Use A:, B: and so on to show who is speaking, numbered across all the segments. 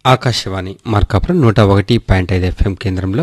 A: ఆకాశవాణి మార్కాపురం నూట ఒకటి పాయింట్ ఐదు ఎఫ్ఎం కేంద్రంలో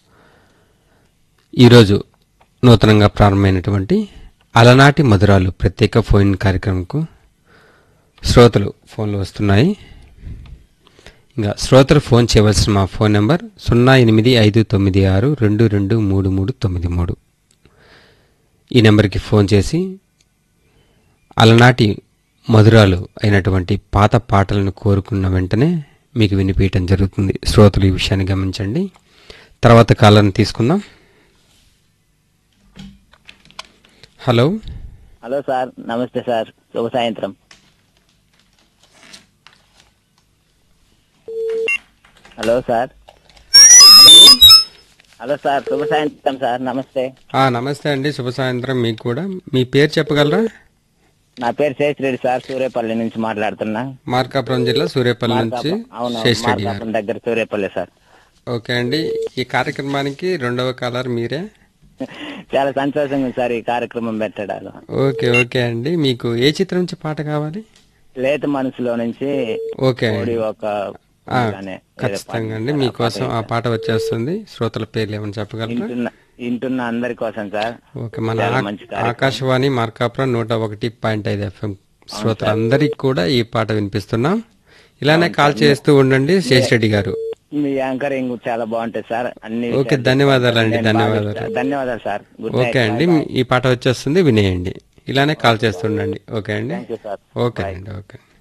A: ఈరోజు నూతనంగా ప్రారంభమైనటువంటి అలనాటి మధురాలు ప్రత్యేక ఫోన్ కార్యక్రమంకు శ్రోతలు ఫోన్లు వస్తున్నాయి ఇంకా శ్రోతలు ఫోన్ చేయవలసిన మా ఫోన్ నెంబర్ సున్నా ఎనిమిది ఐదు తొమ్మిది ఆరు రెండు రెండు మూడు మూడు తొమ్మిది మూడు ఈ నెంబర్కి ఫోన్ చేసి అలనాటి మధురాలు అయినటువంటి పాత పాటలను కోరుకున్న వెంటనే మీకు వినిపించడం జరుగుతుంది శ్రోతలు ఈ విషయాన్ని గమనించండి తర్వాత కాలాన్ని తీసుకుందాం హలో
B: హలో సార్ నమస్తే సార్ శుభ సాయంత్రం హలో సార్ హలో సార్ శుభ సాయంత్రం సార్ నమస్తే
A: ఆ, నమస్తే అండి శుభ సాయంత్రం మీకు కూడా మీ పేరు చెప్పగలరా
B: నా పేరు శేషిరెడ్డి సార్ సూర్యపల్లి నుంచి మాట్లాడుతున్నా
A: మార్కాపురం జిల్లా సూర్యాపల్లి నుంచి
B: అవును
A: శేషరెడ్డి గారు
B: మార్కాపురం దగ్గర సూర్యపల్లి సార్
A: ఓకే అండి ఈ కార్యక్రమానికి రెండవ కాలర్ మీరే
B: చాలా సంతోషంగా ఉంది సార్ ఈ కార్యక్రమం పెట్టడాలు
A: ఓకే ఓకే అండి మీకు ఏ చిత్రం నుంచి పాట కావాలి
B: లేత మనసులో నుంచి
A: ఓకే
B: కోడి ఒక
A: ఆ,
B: అనే ఏదో
A: ఖచ్చితంగా అండి
B: పాట
A: మీకోసం ఆ పాట వచ్చేస్తుంది శ్రోతల పేర్లు ఏమైనా చెప్పగలరా
B: వింటున్న వింటున్న అందరి కోసం సార్
A: ఓకే మన
B: చాలా
A: ఆ-
B: మంచి కార్యక్రమం.
A: ఆకాశవాణి మార్కాపురం నూట ఒకటి పాయింట్ ఐదు ఎఫ్ఎం శ్రోతలందరికీ కూడా ఈ పాట వినిపిస్తున్నాం ఇలానే కాల్ చేస్తూ ఉండండి శేషరెడ్డి గారు
B: మీ యాంకరింగ్ చాలా బాగుంటుంది సార్ అన్ని
A: ఓకే
B: విషయాలు
A: ధన్యవాదాలండి
B: నేను బాగా
A: ధన్యవాదాలు
B: ఇష్టం. ధన్యవాదాలు సార్ గుడ్
A: ఓకే అండి ఈ పాట వచ్చేస్తుంది వినేయండి ఇలానే కాల్ చేస్తుండండి ఓకే అండి
B: థ్యాంక్ యూ సార్
A: ఓకే అండి ఓకే